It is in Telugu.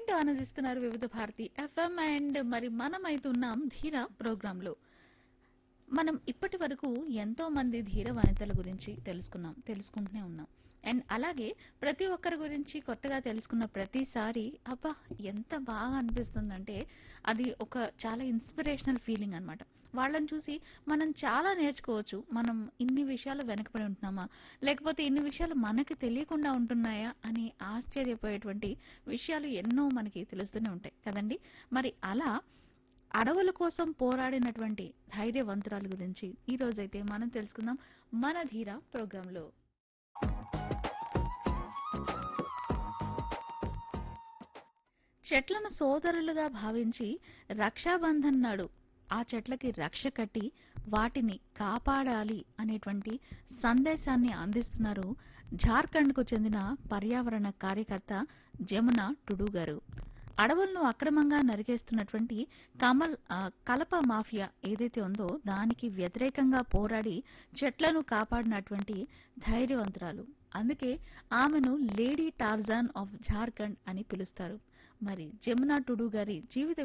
వింటూ ఆనందిస్తున్నారు వివిధ భారతి ఎఫ్ఎం అండ్ మరి మనం అయితే ఉన్నాం ధీర ప్రోగ్రామ్ లో మనం ఇప్పటి వరకు ఎంతో మంది ధీర వనితల గురించి తెలుసుకున్నాం తెలుసుకుంటూనే ఉన్నాం అండ్ అలాగే ప్రతి ఒక్కరి గురించి కొత్తగా తెలుసుకున్న ప్రతిసారి అబ్బా ఎంత బాగా అనిపిస్తుందంటే అది ఒక చాలా ఇన్స్పిరేషనల్ ఫీలింగ్ అన్నమాట వాళ్ళని చూసి మనం చాలా నేర్చుకోవచ్చు మనం ఇన్ని విషయాలు వెనకబడి ఉంటున్నామా లేకపోతే ఇన్ని విషయాలు మనకి తెలియకుండా ఉంటున్నాయా అని ఆశ్చర్యపోయేటువంటి విషయాలు ఎన్నో మనకి తెలుస్తూనే ఉంటాయి కదండి మరి అలా అడవుల కోసం పోరాడినటువంటి ధైర్యవంతురాల గురించి ఈ రోజైతే మనం తెలుసుకుందాం మన ధీర ప్రోగ్రాంలో చెట్లను సోదరులుగా భావించి రక్షాబంధన్ నాడు ఆ చెట్లకి రక్ష కట్టి వాటిని కాపాడాలి అనేటువంటి సందేశాన్ని అందిస్తున్నారు జార్ఖండ్కు చెందిన పర్యావరణ కార్యకర్త జమున టుడు గారు అడవులను అక్రమంగా నరికేస్తున్నటువంటి కమల్ ఆ, కలప మాఫియా ఏదైతే ఉందో దానికి వ్యతిరేకంగా పోరాడి చెట్లను కాపాడినటువంటి ధైర్యవంతురాలు అందుకే ఆమెను లేడీ టార్జాన్ ఆఫ్ జార్ఖండ్ అని పిలుస్తారు మరి జమునా టుడు గారి జీవిత